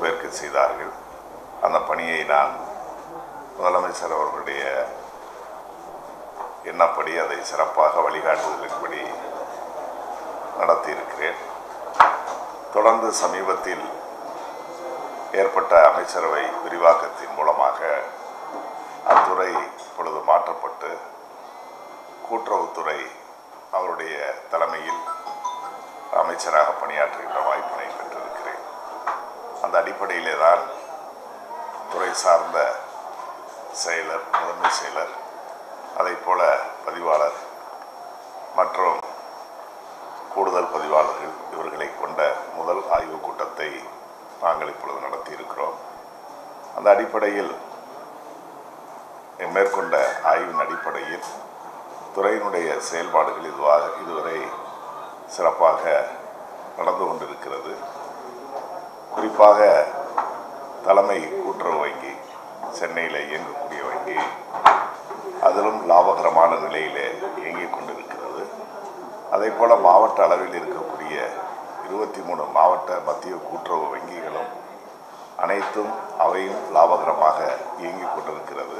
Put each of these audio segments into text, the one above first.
பொறுப்பேற்க செய்தார்கள் அந்த பணியை நான் முதலமைச்சர் அவர்களுடைய எண்ணப்படி அதை சிறப்பாக வழிகாட்டுதலின்படி நடத்தியிருக்கிறேன் தொடர்ந்து சமீபத்தில் ஏற்பட்ட அமைச்சரவை விரிவாக்கத்தின் மூலமாக அத்துறை இப்பொழுது மாற்றப்பட்டு கூட்டுறவுத்துறை அவருடைய தலைமையில் அமைச்சராக பணியாற்றுகின்ற வாய்ப்பினை பெற்றிருக்கிறேன் அந்த அடிப்படையிலே தான் துறை சார்ந்த செயலர் முதன்மை செயலர் அதை போல பதிவாளர் மற்றும் கூடுதல் பதிவாளர்கள் இவர்களை கொண்ட முதல் ஆய்வுக் கூட்டத்தை நாங்கள் இப்பொழுது நடத்தி இருக்கிறோம் அந்த அடிப்படையில் மேற்கொண்ட ஆய்வின் அடிப்படையில் துறையினுடைய செயல்பாடுகள் இதுவாக இதுவரை சிறப்பாக நடந்து கொண்டிருக்கிறது குறிப்பாக தலைமை கூட்டுறவு வங்கி சென்னையில் இயங்கக்கூடிய வங்கி அதிலும் லாபகரமான நிலையிலே இயங்கிக் கொண்டிருக்கிறது அதே போல மாவட்ட அளவில் இருக்கக்கூடிய இருபத்தி மூணு மாவட்ட மத்திய கூட்டுறவு வங்கிகளும் அனைத்தும் அவையும் லாபகரமாக இயங்கிக் கொண்டிருக்கிறது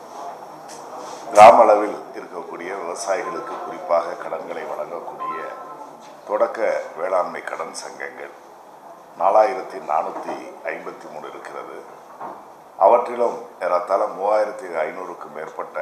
கிராம அளவில் இருக்கக்கூடிய விவசாயிகளுக்கு குறிப்பாக கடன்களை வழங்கக்கூடிய தொடக்க வேளாண்மை கடன் சங்கங்கள் நாலாயிரத்தி நானூற்றி ஐம்பத்தி மூணு இருக்கிறது அவற்றிலும் ஏறத்தாழ மூவாயிரத்தி ஐநூறுக்கும் மேற்பட்ட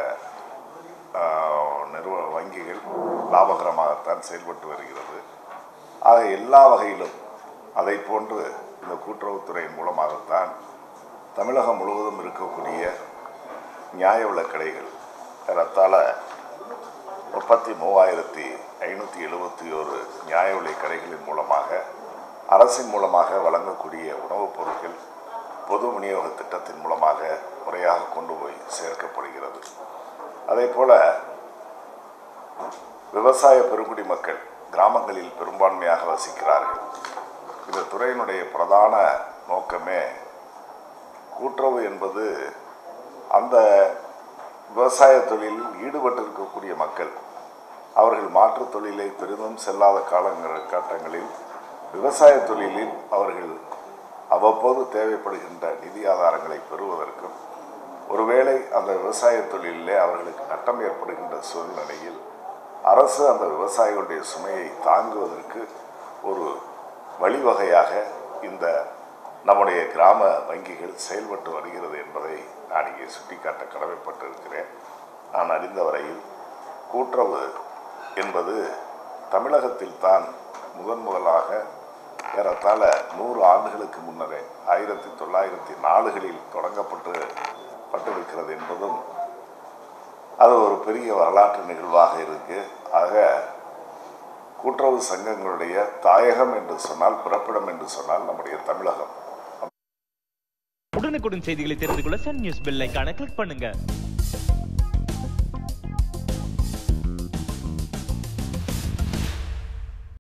ஆஹ், நிறுவ வங்கிகள் லாபகரமாகத்தான் செயல்பட்டு வருகிறது ஆக எல்லா வகையிலும் அதை போன்று இந்த கூட்டுறவுத்துறையின் மூலமாகத்தான் தமிழகம் முழுவதும் இருக்கக்கூடிய நியாய விலைக் கடைகள் ஏறத்தாழ முப்பத்தி மூவாயிரத்தி ஐநூற்றி எழுபத்தி ஒரு நியாய விலைக் கடைகளின் மூலமாக அரசின் மூலமாக வழங்கக்கூடிய உணவுப் பொருட்கள் பொது விநியோக திட்டத்தின் மூலமாக முறையாக கொண்டு போய் சேர்க்கப்படுகிறது அதே போல விவசாய பெருங்குடி மக்கள் கிராமங்களில் பெரும்பான்மையாக வசிக்கிறார்கள் இந்த துறையினுடைய பிரதான நோக்கமே கூட்டுறவு என்பது அந்த விவசாய தொழிலில் ஈடுபட்டிருக்கக்கூடிய மக்கள் அவர்கள் மாற்றுத் தொழிலை பெரிதும் செல்லாத காலங்கள் கட்டங்களில் விவசாய தொழிலில் அவர்கள் அவ்வப்போது தேவைப்படுகின்ற நிதி ஆதாரங்களை பெறுவதற்கும் ஒருவேளை அந்த விவசாய தொழிலிலே அவர்களுக்கு நட்டம் ஏற்படுகின்ற சூழ்நிலையில் அரசு அந்த விவசாயிகளுடைய சுமையை தாங்குவதற்கு ஒரு வழிவகையாக இந்த நம்முடைய கிராம வங்கிகள் செயல்பட்டு வருகிறது என்பதை நான் இங்கே சுட்டிக்காட்ட கடமைப்பட்டிருக்கிறேன் நான் அறிந்த வரையில் கூட்டுறவு என்பது தமிழகத்தில் தான் முதன் முதலாக ஏறத்தாழ நூறு ஆண்டுகளுக்கு முன்னரே ஆயிரத்தி தொள்ளாயிரத்தி நாலுகளில் தொடங்கப்பட்டு பட்டிருக்கிறது என்பதும் அது ஒரு பெரிய வரலாற்று நிகழ்வாக இருக்கு ஆக கூட்டுறவு சங்கங்களுடைய தாயகம் என்று சொன்னால் பிறப்பிடம் என்று சொன்னால் நம்முடைய தமிழகம் உடனுக்குடன் செய்திகளை தெரிந்து கொள்ள சன் நியூஸ் பெல் ஐகானை கிளிக் பண்ணுங்க